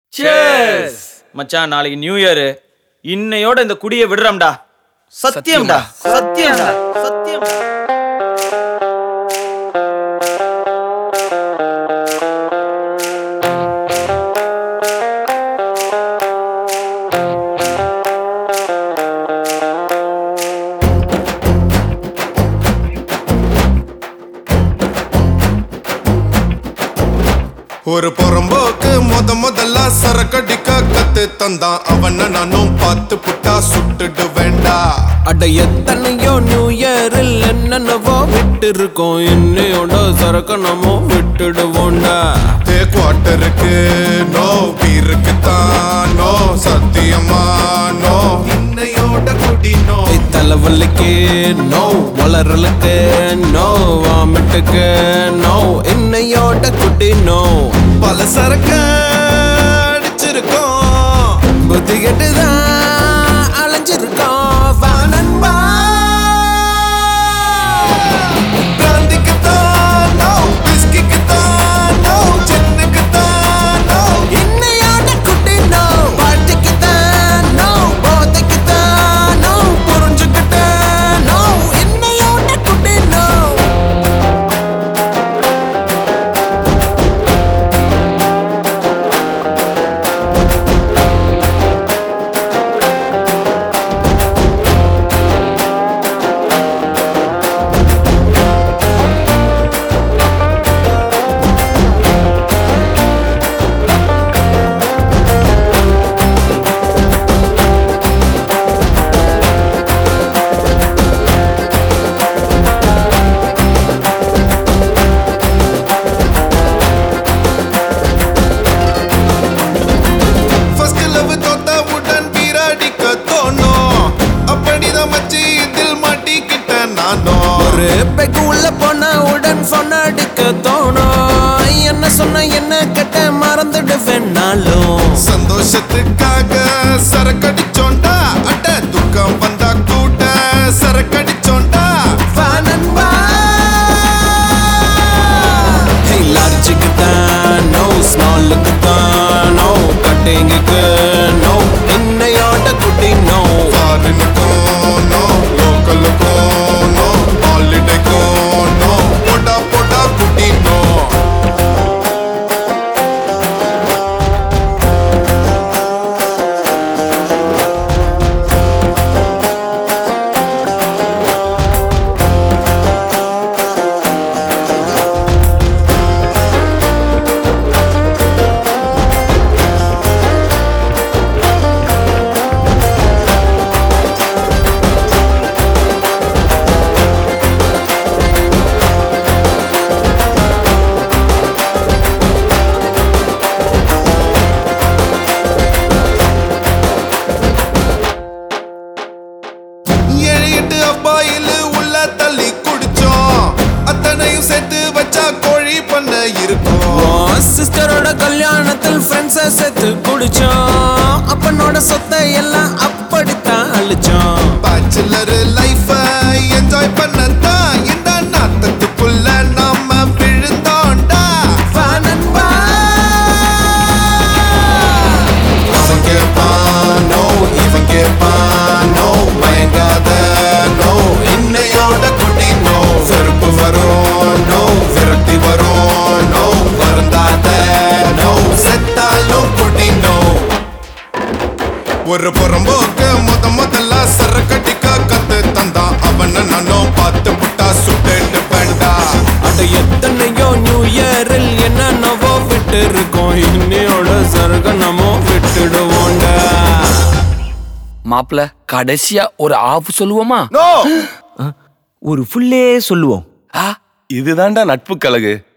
chase மச்சான் நாளைக்கு new year இன்னையோட இந்த குடியை விடுறோம்டா சத்தியம்டா சத்தியம்டா சத்தியம் ஒரு புறம்போக்கு முத முதல்ல சரக்கடிக்க கத்து தந்தான் அவன நானும் பார்த்து புட்டா சுட்டுடு வேண்டா அட எத்தனையோ நியூ இயரில் என்னென்னவோ விட்டு இருக்கோம் என்னையோட சரக்கு நம்ம விட்டுடுவோண்டா தே குவார்ட்டருக்கு நோ பீருக்கு தான் நோ சத்தியமா நோ இன்னையோட குடி நோ ஏய், தலைவலிக்கு நோ வளரலுக்கு நோ வாமிட்டுக்கு நோ என்னையோட குட்டி நோ பல சரக்கு அடிச்சிருக்கோம் புத்தி கெட்டுதான் அலைஞ்சிருக்கோம் வா நண்பா பிராந்திக்கு தான் நோ பிஸ்கிக்கு தான் நோ சென்னுக்கு தான் நோ என்னையோட குட்டி நோ பாட்டுக்கு தான் நோ போதைக்கு தான் நோ புரிஞ்சுக்கிட்ட நோ என்னையோட குட்டி நோ ஃபர்ஸ்ட் லவ் தோத்தவுடன் வீராடிக்க தோணும் அப்படிதான் மச்சி இதில் மாட்டிக்கிட்ட நானும் ஒரு பெக்கு உள்ள போனா உடன் phone அடிக்க தோணும் என்ன சொன்ன என்ன கெட்ட மறந்துடுவேன் நாளும் சந்தோஷத்துக்காக சரக்கடிச்சோண்டா அட்ட துக்கம் வந்தா கூட சரக்கடிச்சோண்டா வா நண்பா Hey, லார்ஜுக்கு தான் நோ ஸ்மாலுக்கு தான் நோ கட்டிங்குக்கு நோ என்னையோட குட்டி நோ ஃபாரினுக்கும் நோ லோக்கலுக்கும் நோ ஹாலிடேக்கும் நோ போடா போடா குட்டி நோ ஏழு எட்டு அப்பாயில் உள்ள தள்ளி குடிச்சோம் அத்தனையும் சேர்த்து வச்சா கோழி பண்ண இருக்கும் சிஸ்டரோட கல்யாணத்தில் ஃப்ரெண்ட்ஸை சேர்த்து குடிச்சோம் அப்பனோட சொத்தை எல்லாம் அப்படித்தான் அழிச்சோம் பேச்சுலர் லைஃப என்ஜாய் பண்ணத்தான் இந்த நாட்டத்துக்குள்ள நாம விழுந்தோண்டா வா நண்பா அவன் கேட்பான் நோ இவன் கேட்பான் நோ மயங்காத நோ இன்னையோட குட்டி நோ வெறுப்பு வரும் நோ விரக்தி வரும் நோ வருந்தாத நோ செத்தாலும் குட்டி நோ ஒரு புறம்போக்கு முத முதல்ல சரக்கடிக்க கத்து தந்தான் அவன நானும் பார்த்து புட்டா சுட்டு வேண்டா அட எத்தனையோ நியூ இயரில் என்னென்னவோ விட்டு இருக்கோம் இன்னையோட சருக நம்ம விட்டுடுவோண்டா மாப்பிள கடைசியா ஒரு ஆஃப் சொல்லுவோமா நோ ஒரு ஃபுல்லே சொல்லுவோம் ஆ இதுதான்டா நட்பு கழகு